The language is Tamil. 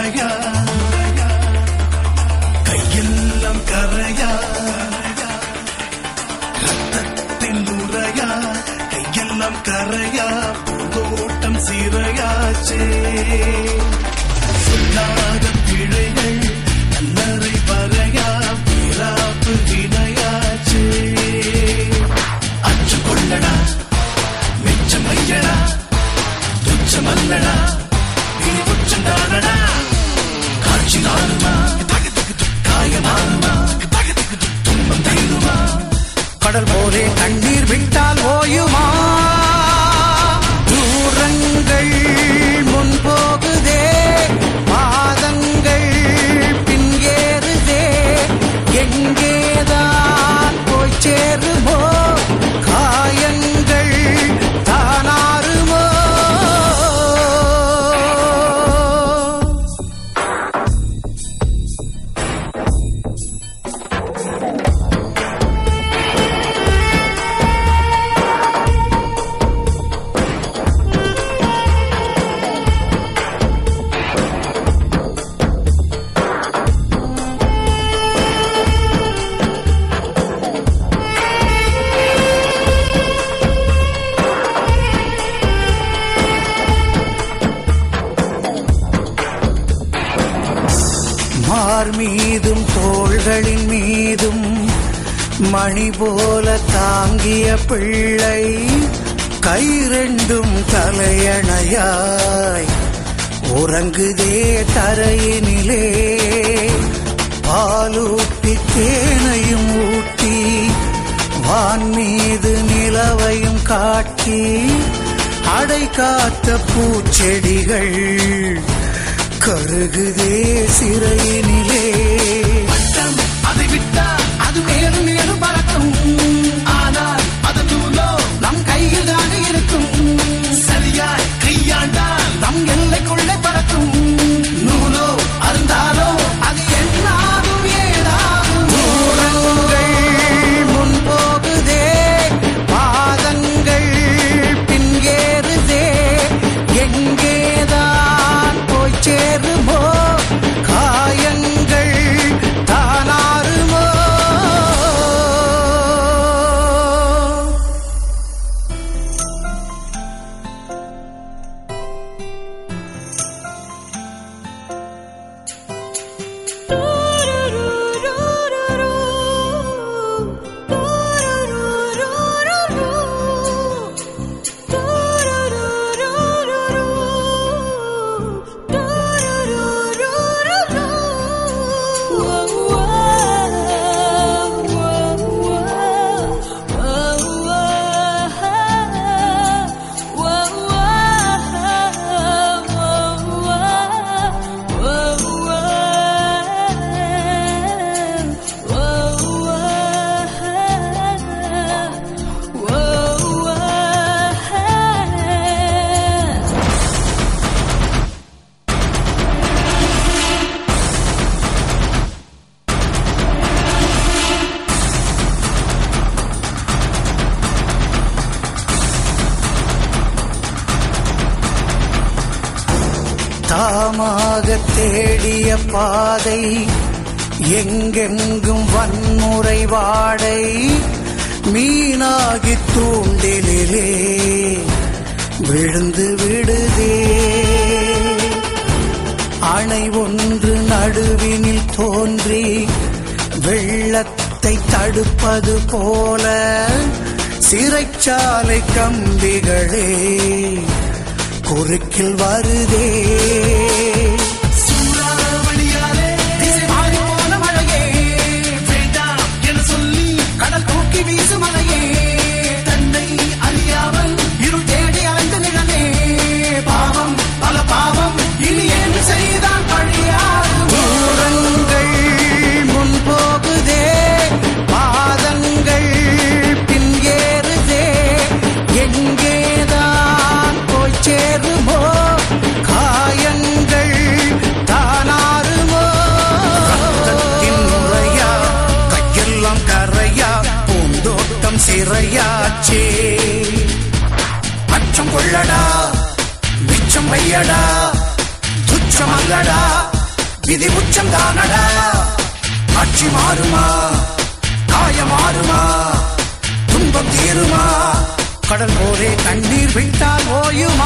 நுரையா கையெல்லாம் கரையா ரத்தத்தின் நுரையா கையெல்லாம் கரையா பூந்தோட்டம் சிறையாச்சே சொல்லாத பிழைகள் நல்லறை வரையா வீராப்பு வினையாச்சே அச்சு கொள்ளடா மெச்சம் ஐயடா துச்சமல்லடா நீ துச்சந்தானடா காட்சி நானுமா காயமானுமா துன்பம் தீருமா கடல் போலே கண்ணீர் விட்டால் ஓயுமா தூரங்கள் முன் போகுதே பாதங்கள் பின்கேறுதே எங்கேதான் போய் சேருமோ காயங்கள் தானாருமோ மார் மீதும் தோள்களின் மீதும் மணி போல தாங்கிய பிள்ளை கை ரெண்டும் தலையணையாய் உறங்குதே தரையினிலே பாலூட்டி தேனையும் ஊட்டி வான் மீது நிலவையும் காட்டி அடை காத்த பூச்செடிகள் கருகுதே சிறையினிலே பட்டம் அதை விட்டா அது மேலும் மேலும் பறக்கும் ஆனால் அதன் நூலோ நம் கையில் தானே இருக்கும் சரியாய் கையாண்டால் நம் எல்லைக்குள்ளே பறக்கும் நூலோ அருந்தாலோ அது என்னாகும் ஏதாகும் தூரங்கள் முன் போகுதே பாதங்கள் பின்கேறுதே எங்கேதான் போய் சேருமோ காயங்கள் தானாருமோ தாமாக தேடிய பாதை எங்கெங்கும் வன்முறை வாடை மீனாகி தூண்டிலே விழுந்து விடுதே அணை ஒன்று நடுவினில் தோன்றி வெள்ளத்தை தடுப்பது போல சிறைச்சாலை கம்பிகளே குறுக்கில் வருதே சூறாவளியாலே திசை மாறி போன மழையே வேண்டாம் என சொல்லி கடல் தூக்கி வீசு மலையே தன்னை அறியாமல் இருள் தேடி அலைந்த நிழலே பாவம் பல பாவம் இனி என்று செய்தான் பழியாகும் தூரங்கள் முன் போகுதே பாதங்கள் பின்கேறுதே எங்கேதான் போய் சேருமோ காயங்கள் தானாருமோ ரத்தத்தின் முறையா கையெல்லாம் கரையா பூந்தோட்டம் சிறையாச்சே அச்சம் கொள்ளடா மிச்சம் வையடா துச்சம் அல்லடா விதி உச்சம் தானடா ஆட்சி மாறுமா காய மாறுமா துன்பம் தீருமா கடல் போரே கண்ணீர் விட்டால் ஓயுமா